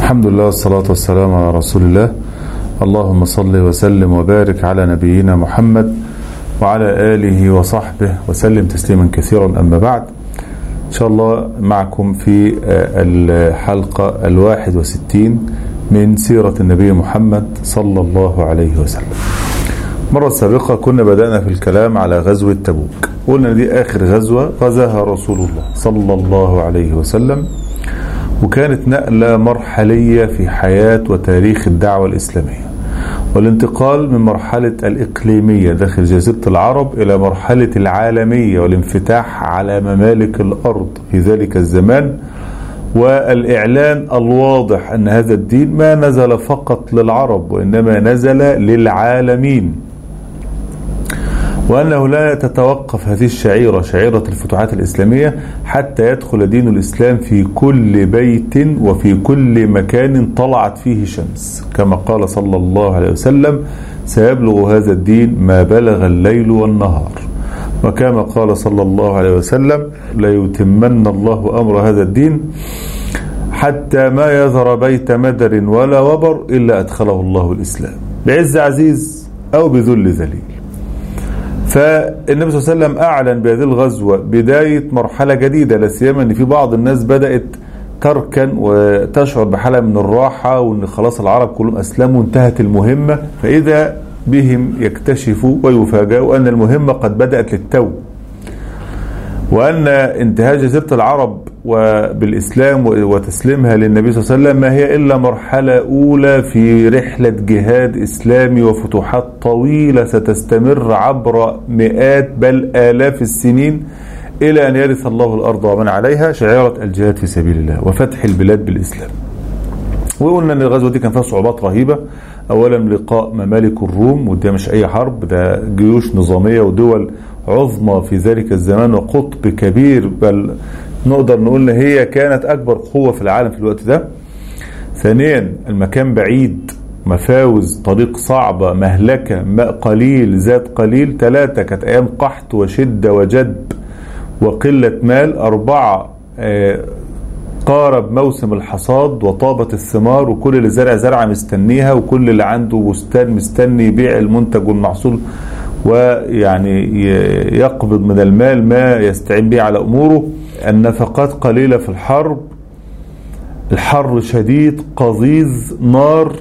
الحمد لله والصلاة والسلام على رسول الله اللهم صل وسلم وبارك على نبينا محمد وعلى آله وصحبه وسلم تسليما كثيرا أما بعد إن شاء الله معكم في الحلقة الواحد وستين من سيرة النبي محمد صلى الله عليه وسلم مرة سابقة كنا بدأنا في الكلام على غزوة تبوك قلنا دي آخر غزوة غزاها رسول الله صلى الله عليه وسلم وكانت نقلة مرحلية في حياة وتاريخ الدعوة الإسلامية والانتقال من مرحلة الإقليمية داخل جزيرة العرب إلى مرحلة العالمية والانفتاح على ممالك الأرض في ذلك الزمان والإعلان الواضح أن هذا الدين ما نزل فقط للعرب وإنما نزل للعالمين وأنه لا تتوقف هذه الشعيرة شعيرة الفتوحات الإسلامية حتى يدخل دين الإسلام في كل بيت وفي كل مكان طلعت فيه شمس كما قال صلى الله عليه وسلم سيبلغ هذا الدين ما بلغ الليل والنهار وكما قال صلى الله عليه وسلم ليتمن الله أمر هذا الدين حتى ما يذر بيت مدر ولا وبر إلا أدخله الله الإسلام بعز عزيز أو بذل ذليل فالنبي صلى الله عليه وسلم أعلن بهذه الغزوة بداية مرحلة جديدة لا سيما أن في بعض الناس بدأت تركن وتشعر بحالة من الراحة وأن خلاص العرب كلهم أسلموا وانتهت المهمة فإذا بهم يكتشفوا ويفاجئوا أن المهمة قد بدأت للتو وأن انتهاء جزيرة العرب وبالإسلام وتسليمها للنبي صلى الله عليه وسلم ما هي إلا مرحلة أولى في رحلة جهاد إسلامي وفتوحات طويلة ستستمر عبر مئات بل آلاف السنين إلى أن يرث الله الأرض ومن عليها شعيرة الجهاد في سبيل الله وفتح البلاد بالإسلام وقلنا أن الغزوة دي كان فيها صعوبات رهيبة أولا لقاء ممالك الروم وده مش أي حرب ده جيوش نظامية ودول عظمى في ذلك الزمان وقطب كبير بل نقدر نقول ان هي كانت اكبر قوة في العالم في الوقت ده ثانيا المكان بعيد مفاوز طريق صعبة مهلكة ماء قليل زاد قليل ثلاثة كانت ايام قحط وشدة وجدب وقلة مال اربعة قارب موسم الحصاد وطابت الثمار وكل اللي زرع زرعة مستنيها وكل اللي عنده بستان مستني يبيع المنتج والمحصول ويعني يقبض من المال ما يستعين به على اموره النفقات قليله في الحرب الحر شديد قضيض نار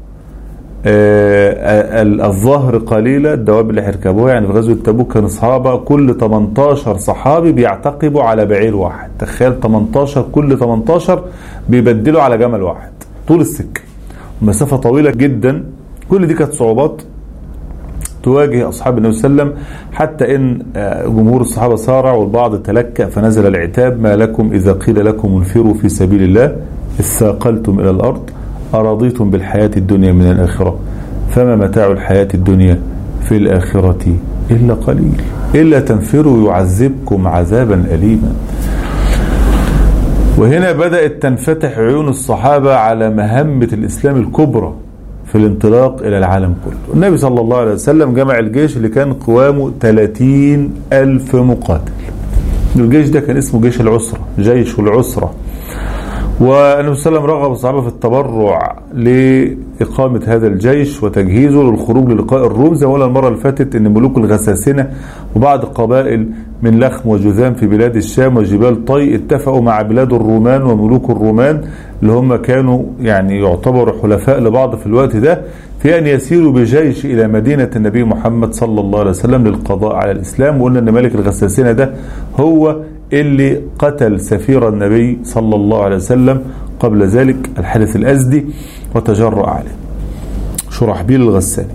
الظهر قليله الدواب اللي هيركبوها يعني في غزوه تبوك كان اصحابه كل 18 صحابي بيعتقبوا على بعير واحد تخيل 18 كل 18 بيبدلوا على جمل واحد طول السكه مسافه طويله جدا كل دي كانت صعوبات تواجه أصحاب النبي صلى الله عليه وسلم حتى إن جمهور الصحابة سارع والبعض تلكأ فنزل العتاب ما لكم إذا قيل لكم انفروا في سبيل الله اثاقلتم إلى الأرض أرضيتم بالحياة الدنيا من الآخرة فما متاع الحياة الدنيا في الآخرة إلا قليل إلا تنفروا يعذبكم عذابا أليما وهنا بدأت تنفتح عيون الصحابة على مهمة الإسلام الكبرى في الانطلاق إلى العالم كله النبي صلى الله عليه وسلم جمع الجيش اللي كان قوامه 30 ألف مقاتل الجيش ده كان اسمه جيش العسرة جيش العسرة والنبي صلى الله عليه وسلم رغب الصحابة في التبرع لإقامة هذا الجيش وتجهيزه للخروج للقاء الروم زي ما قلنا المرة اللي فاتت إن ملوك الغساسنة وبعض قبائل من لخم وجذام في بلاد الشام وجبال طي اتفقوا مع بلاد الرومان وملوك الرومان اللي هم كانوا يعني يعتبروا حلفاء لبعض في الوقت ده في أن يسيروا بجيش إلى مدينة النبي محمد صلى الله عليه وسلم للقضاء على الإسلام وقلنا أن ملك الغساسنة ده هو اللي قتل سفير النبي صلى الله عليه وسلم قبل ذلك الحارث الأزدي وتجرأ عليه شرحبيل الغساني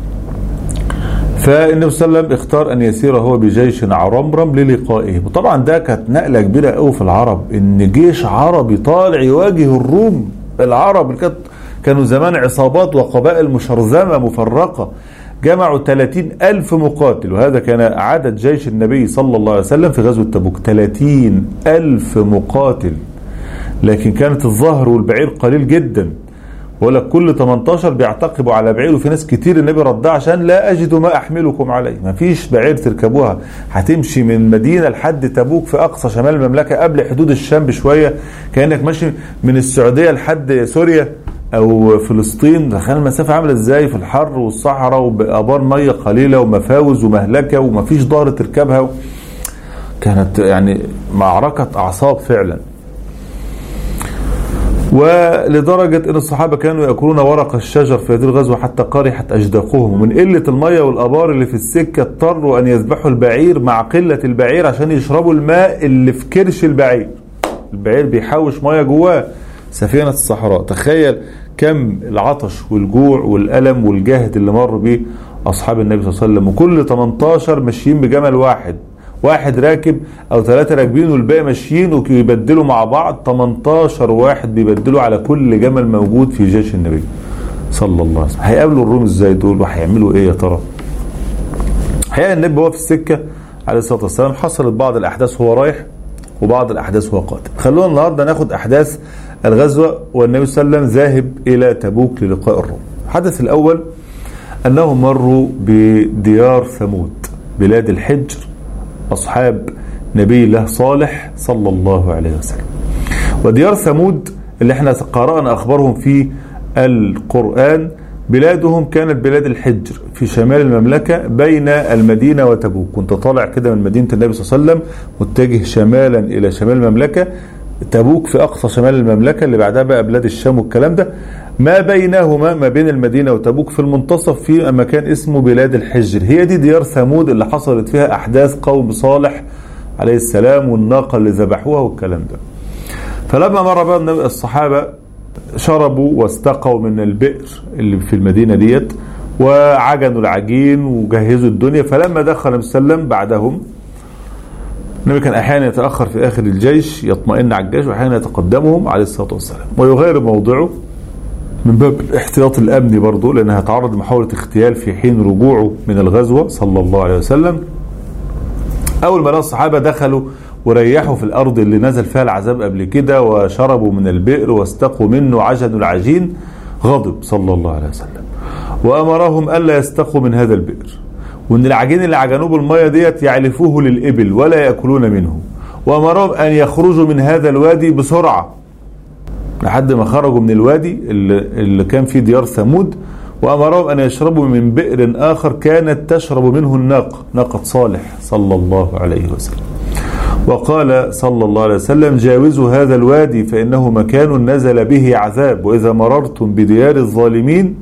فالنبي صلى الله عليه وسلم اختار ان يسير هو بجيش عرمرم للقائه وطبعا ده كانت نقله كبيره قوي في العرب ان جيش عربي طالع يواجه الروم العرب اللي كانوا زمان عصابات وقبائل مشرذمه مفرقه جمعوا 30 ألف مقاتل وهذا كان عدد جيش النبي صلى الله عليه وسلم في غزوة تبوك 30 ألف مقاتل لكن كانت الظهر والبعير قليل جدا بقول لك كل 18 بيعتقبوا على بعير وفي ناس كتير النبي ردها عشان لا اجد ما احملكم عليه ما فيش بعير تركبوها هتمشي من مدينه لحد تبوك في اقصى شمال المملكه قبل حدود الشام بشويه كانك ماشي من السعوديه لحد سوريا او فلسطين تخيل المسافه عامله ازاي في الحر والصحراء وبابار ميه قليله ومفاوز ومهلكه ومفيش ظهر تركبها كانت يعني معركه اعصاب فعلا ولدرجة أن الصحابة كانوا يأكلون ورق الشجر في هذه الغزوة حتى قرحت أجداقهم ومن قلة المية والأبار اللي في السكة اضطروا أن يذبحوا البعير مع قلة البعير عشان يشربوا الماء اللي في كرش البعير البعير بيحوش مية جواه سفينة الصحراء تخيل كم العطش والجوع والألم والجهد اللي مر به أصحاب النبي صلى الله عليه وسلم وكل 18 ماشيين بجمل واحد واحد راكب او ثلاثة راكبين والباقي ماشيين ويبدلوا مع بعض 18 واحد بيبدلوا على كل جمل موجود في جيش النبي صلى الله عليه وسلم هيقابلوا الروم ازاي دول وهيعملوا ايه يا ترى الحقيقه النبي وهو في السكه عليه الصلاه والسلام حصلت بعض الاحداث وهو رايح وبعض الاحداث وهو قادم خلونا النهارده ناخد احداث الغزوه والنبي صلى الله عليه وسلم ذاهب الى تبوك للقاء الروم الحدث الاول انهم مروا بديار ثمود بلاد الحجر أصحاب نبي الله صالح صلى الله عليه وسلم وديار ثمود اللي احنا قرأنا أخبارهم في القرآن بلادهم كانت بلاد الحجر في شمال المملكة بين المدينة وتبوك كنت طالع كده من مدينة النبي صلى الله عليه وسلم متجه شمالا إلى شمال المملكة تبوك في أقصى شمال المملكة اللي بعدها بقى بلاد الشام والكلام ده ما بينهما ما بين المدينة وتبوك في المنتصف في مكان اسمه بلاد الحجر هي دي ديار ثمود اللي حصلت فيها أحداث قوم صالح عليه السلام والناقة اللي ذبحوها والكلام ده فلما مر بقى الصحابة شربوا واستقوا من البئر اللي في المدينة ديت وعجنوا العجين وجهزوا الدنيا فلما دخل النبي صلى الله عليه وسلم بعدهم النبي كان احيانا يتاخر في اخر الجيش يطمئن على الجيش واحيانا يتقدمهم عليه الصلاه والسلام ويغير موضعه من باب الاحتياط الامني برضه لانه هيتعرض لمحاوله اغتيال في حين رجوعه من الغزوه صلى الله عليه وسلم. اول ما لقى الصحابه دخلوا وريحوا في الارض اللي نزل فيها العذاب قبل كده وشربوا من البئر واستقوا منه عجنوا العجين غضب صلى الله عليه وسلم. وامرهم الا يستقوا من هذا البئر. وان العجين اللي عجنوه بالميه ديت يعلفوه للابل ولا ياكلون منه. وامرهم ان يخرجوا من هذا الوادي بسرعه لحد ما خرجوا من الوادي اللي, اللي كان فيه ديار ثمود وأمرهم أن يشربوا من بئر آخر كانت تشرب منه الناقة ناقة صالح صلى الله عليه وسلم وقال صلى الله عليه وسلم جاوزوا هذا الوادي فإنه مكان نزل به عذاب وإذا مررتم بديار الظالمين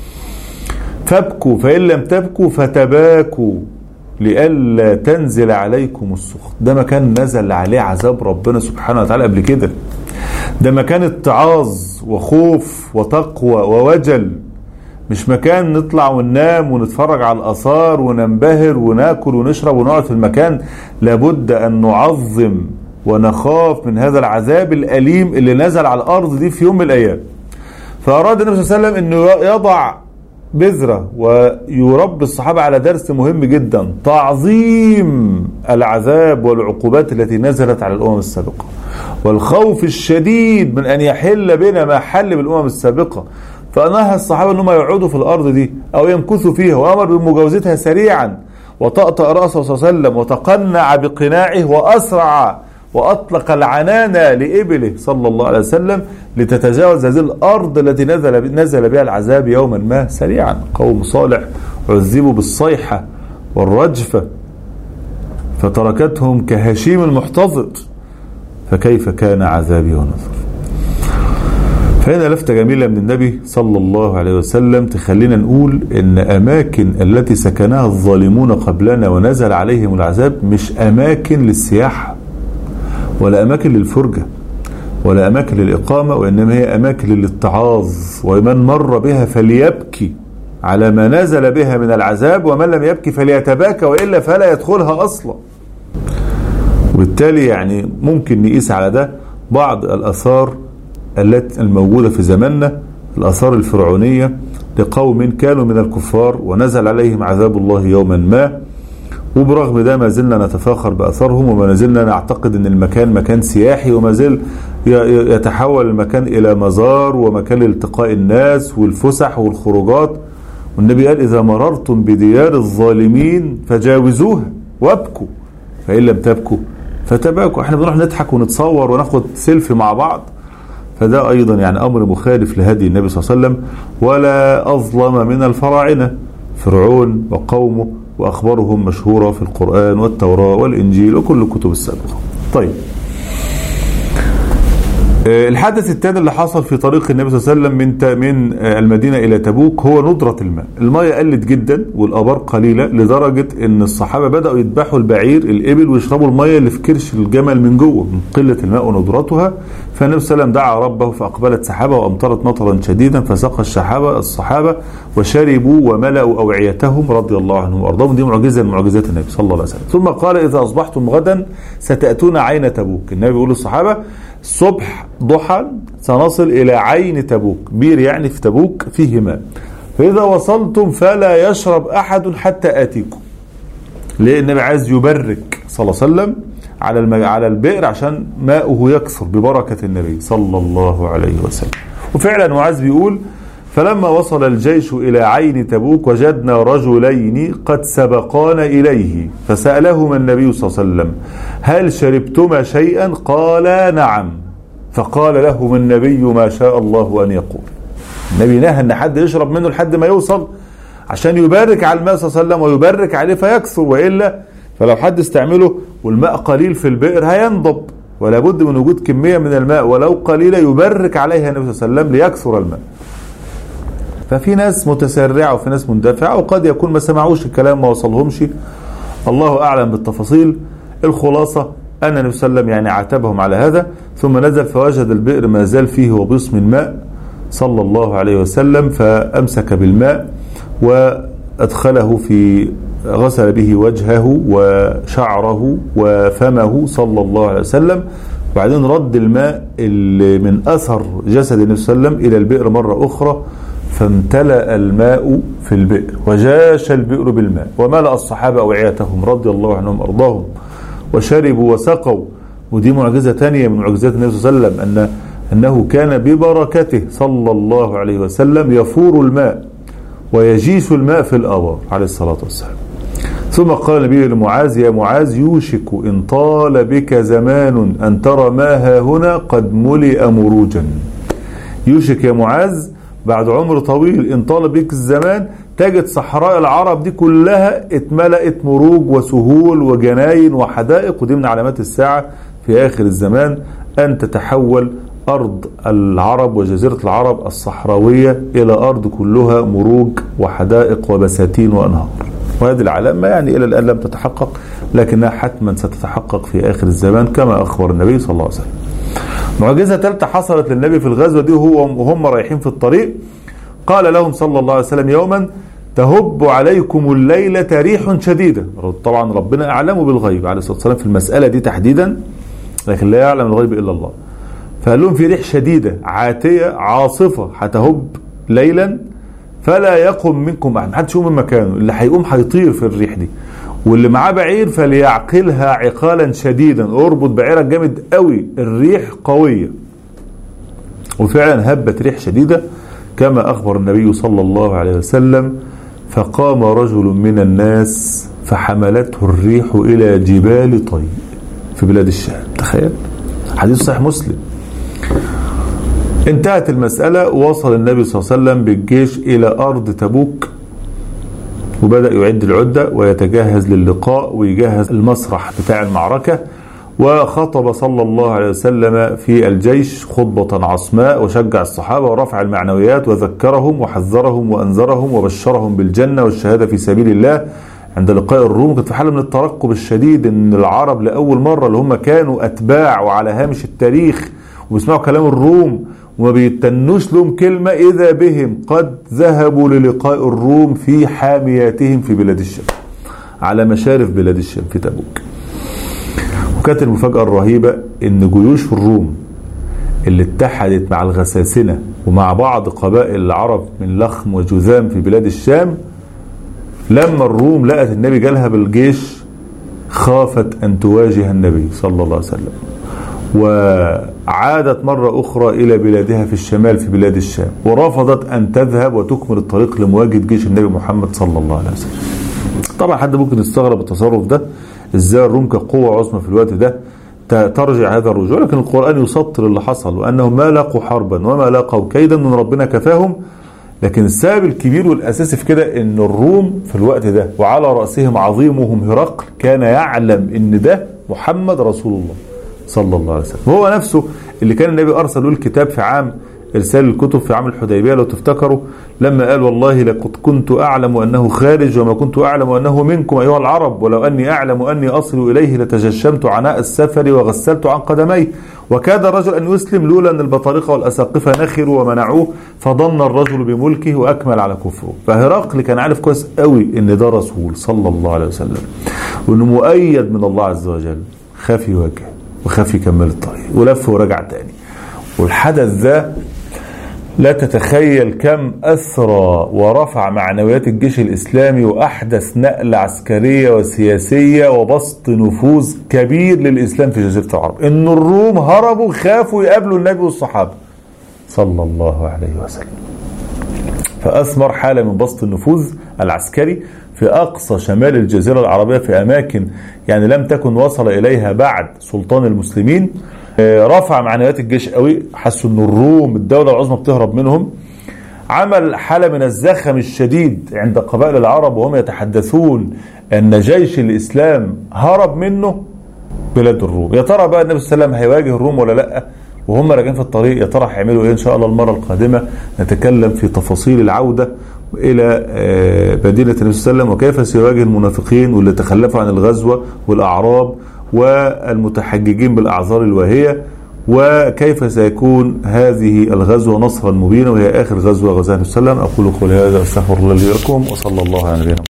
فابكوا فإن لم تبكوا فتباكوا لئلا تنزل عليكم السخط ده مكان نزل عليه عذاب ربنا سبحانه وتعالى قبل كده ده مكان اتعاظ وخوف وتقوى ووجل مش مكان نطلع وننام ونتفرج على الآثار وننبهر وناكل ونشرب ونقعد في المكان لابد أن نعظم ونخاف من هذا العذاب الأليم اللي نزل على الأرض دي في يوم من الأيام فأراد النبي صلى الله عليه وسلم أنه يضع بذرة ويربي الصحابة على درس مهم جدا تعظيم العذاب والعقوبات التي نزلت على الأمم السابقة والخوف الشديد من أن يحل بنا ما حل بالأمم السابقة فنهى الصحابة أنهم يقعدوا في الأرض دي أو يمكثوا فيها وأمر بمجاوزتها سريعا وطأطأ رأسه صلى الله عليه وسلم وتقنع بقناعه وأسرع وأطلق العنان لإبله صلى الله عليه وسلم لتتجاوز هذه الأرض التي نزل نزل بها العذاب يوما ما سريعا قوم صالح عذبوا بالصيحة والرجفة فتركتهم كهشيم المحتضر فكيف كان عذابي ونذر فهنا لفتة جميلة من النبي صلى الله عليه وسلم تخلينا نقول ان اماكن التي سكنها الظالمون قبلنا ونزل عليهم العذاب مش اماكن للسياحة ولا اماكن للفرجة ولا اماكن للاقامة وانما هي اماكن للاتعاظ ومن مر بها فليبكي على ما نزل بها من العذاب ومن لم يبكي فليتباكى والا فلا يدخلها اصلا وبالتالي يعني ممكن نقيس على ده بعض الاثار التي الموجودة في زماننا الآثار الفرعونية لقوم كانوا من الكفار ونزل عليهم عذاب الله يوما ما وبرغم ده ما زلنا نتفاخر بأثرهم وما زلنا نعتقد أن المكان مكان سياحي وما زال يتحول المكان إلى مزار ومكان لالتقاء الناس والفسح والخروجات والنبي قال إذا مررتم بديار الظالمين فجاوزوها وابكوا فإن لم تبكوا فتباكوا احنا بنروح نضحك ونتصور وناخد سيلفي مع بعض فده أيضا يعني أمر مخالف لهدي النبي صلى الله عليه وسلم ولا أظلم من الفراعنة فرعون وقومه وأخبارهم مشهورة في القرآن والتوراة والإنجيل وكل الكتب السابقة طيب الحدث الثاني اللي حصل في طريق النبي صلى الله عليه وسلم من من المدينه الى تبوك هو ندره الماء، الماء قلت جدا والابار قليله لدرجه ان الصحابه بداوا يذبحوا البعير الابل ويشربوا الماء اللي في كرش الجمل من جوه من قله الماء وندرتها فالنبي صلى الله عليه وسلم دعا ربه فاقبلت سحابه وامطرت مطرا شديدا فسقى السحابه الصحابه وشربوا وملأوا اوعيتهم رضي الله عنهم وارضاهم دي معجزه من معجزات النبي صلى الله عليه وسلم، ثم قال اذا اصبحتم غدا ستاتون عين تبوك، النبي بيقول للصحابه الصبح ضحى سنصل إلى عين تبوك بير يعني في تبوك فيه ماء فإذا وصلتم فلا يشرب أحد حتى آتيكم ليه النبي عايز يبرك صلى الله عليه وسلم على المج... على البئر عشان ماؤه يكثر ببركة النبي صلى الله عليه وسلم وفعلا معاذ بيقول فلما وصل الجيش إلى عين تبوك وجدنا رجلين قد سبقانا إليه فسألهما النبي صلى الله عليه وسلم هل شربتما شيئا قالا نعم فقال لهما النبي ما شاء الله أن يقول النبي نهى أن حد يشرب منه لحد ما يوصل عشان يبارك على الماء صلى الله عليه وسلم ويبارك عليه فيكثر وإلا فلو حد استعمله والماء قليل في البئر هينضب ولا بد من وجود كمية من الماء ولو قليلة يبرك عليها النبي صلى الله عليه وسلم ليكثر الماء ففي ناس متسرعة وفي ناس مندفعة وقد يكون ما سمعوش الكلام ما وصلهمش الله أعلم بالتفاصيل الخلاصة أن النبي صلى الله عليه وسلم يعني عاتبهم على هذا ثم نزل فوجد البئر ما زال فيه وبيص من ماء صلى الله عليه وسلم فأمسك بالماء وأدخله في غسل به وجهه وشعره وفمه صلى الله عليه وسلم وبعدين رد الماء اللي من أثر جسد النبي صلى الله عليه وسلم إلى البئر مرة أخرى فامتلأ الماء في البئر وجاش البئر بالماء وملأ الصحابة أوعيتهم رضي الله عنهم أرضاهم وشربوا وسقوا ودي معجزة تانية من معجزات النبي صلى الله عليه وسلم أن أنه كان ببركته صلى الله عليه وسلم يفور الماء ويجيش الماء في الآبار عليه الصلاة والسلام ثم قال النبي لمعاذ يا معاذ يوشك إن طال بك زمان أن ترى ما ها هنا قد ملئ مروجا يوشك يا معاذ بعد عمر طويل ان طال بك الزمان تجد صحراء العرب دي كلها اتملأت مروج وسهول وجناين وحدائق ودي من علامات الساعة في آخر الزمان أن تتحول أرض العرب وجزيرة العرب الصحراوية إلى أرض كلها مروج وحدائق وبساتين وأنهار وهذه العلامة يعني إلى الآن لم تتحقق لكنها حتما ستتحقق في آخر الزمان كما أخبر النبي صلى الله عليه وسلم معجزة ثالثة حصلت للنبي في الغزوة دي وهو وهم رايحين في الطريق قال لهم صلى الله عليه وسلم يوما تهب عليكم الليلة ريح شديدة طبعا ربنا أعلم بالغيب عليه الصلاة والسلام في المسألة دي تحديدا لكن لا يعلم الغيب إلا الله فقال لهم في ريح شديدة عاتية عاصفة هتهب ليلا فلا يقم منكم أحد محدش يقوم من مكانه اللي هيقوم هيطير في الريح دي واللي معاه بعير فليعقلها عقالا شديدا اربط بعيرك جامد قوي الريح قوية وفعلا هبت ريح شديدة كما أخبر النبي صلى الله عليه وسلم فقام رجل من الناس فحملته الريح إلى جبال طي في بلاد الشام تخيل حديث صحيح مسلم انتهت المسألة وصل النبي صلى الله عليه وسلم بالجيش إلى أرض تبوك وبدأ يعد العدة ويتجهز للقاء ويجهز المسرح بتاع المعركة وخطب صلى الله عليه وسلم في الجيش خطبة عصماء وشجع الصحابة ورفع المعنويات وذكرهم وحذرهم وأنذرهم وبشرهم بالجنة والشهادة في سبيل الله عند لقاء الروم كانت في حالة من الترقب الشديد ان العرب لأول مرة اللي هم كانوا أتباع وعلى هامش التاريخ وبيسمعوا كلام الروم وما بيتنوش لهم كلمة إذا بهم قد ذهبوا للقاء الروم في حامياتهم في بلاد الشام على مشارف بلاد الشام في تبوك وكانت المفاجأة الرهيبة إن جيوش الروم اللي اتحدت مع الغساسنة ومع بعض قبائل العرب من لخم وجذام في بلاد الشام لما الروم لقت النبي جالها بالجيش خافت أن تواجه النبي صلى الله عليه وسلم وعادت مرة أخرى إلى بلادها في الشمال في بلاد الشام ورفضت أن تذهب وتكمل الطريق لمواجهة جيش النبي محمد صلى الله عليه وسلم طبعا حد ممكن يستغرب التصرف ده ازاي الروم كقوة عظمى في الوقت ده ترجع هذا الرجوع لكن القرآن يسطر اللي حصل وأنهم ما لاقوا حربا وما لاقوا كيدا من ربنا كفاهم لكن السبب الكبير والأساسي في كده أن الروم في الوقت ده وعلى رأسهم عظيمهم هرقل كان يعلم أن ده محمد رسول الله صلى الله عليه وسلم وهو نفسه اللي كان النبي أرسل له الكتاب في عام إرسال الكتب في عام الحديبية لو تفتكروا لما قال والله لقد كنت أعلم أنه خارج وما كنت أعلم أنه منكم أيها العرب ولو أني أعلم أني أصل إليه لتجشمت عناء السفر وغسلت عن قدميه وكاد الرجل أن يسلم لولا أن البطارقة والأساقفة نخروا ومنعوه فظن الرجل بملكه وأكمل على كفره فهرقل كان عارف كويس قوي أن ده رسول صلى الله عليه وسلم وأنه مؤيد من الله عز وجل خاف يواجه وخاف يكمل الطريق ولف ورجع تاني والحدث ده لا تتخيل كم أثرى ورفع معنويات الجيش الإسلامي وأحدث نقلة عسكرية وسياسية وبسط نفوذ كبير للإسلام في جزيرة العرب إن الروم هربوا خافوا يقابلوا النبي والصحابة صلى الله عليه وسلم فأثمر حالة من بسط النفوذ العسكري في أقصى شمال الجزيرة العربية في أماكن يعني لم تكن وصل إليها بعد سلطان المسلمين رفع معنويات الجيش قوي حسوا ان الروم الدولة العظمى بتهرب منهم عمل حالة من الزخم الشديد عند قبائل العرب وهم يتحدثون ان جيش الاسلام هرب منه بلاد الروم يا ترى بقى النبي صلى الله عليه وسلم هيواجه الروم ولا لا وهم راجعين في الطريق يا ترى هيعملوا ايه ان شاء الله المره القادمه نتكلم في تفاصيل العوده الى مدينه النبي صلى الله عليه وسلم وكيف سيواجه المنافقين واللي تخلفوا عن الغزوه والاعراب والمتحججين بالاعذار الواهيه وكيف سيكون هذه الغزوه نصرا مبينا وهي اخر غزوه غزاها النبي صلى الله عليه وسلم اقول قولي هذا استغفر الله لي ولكم وصلى الله على نبينا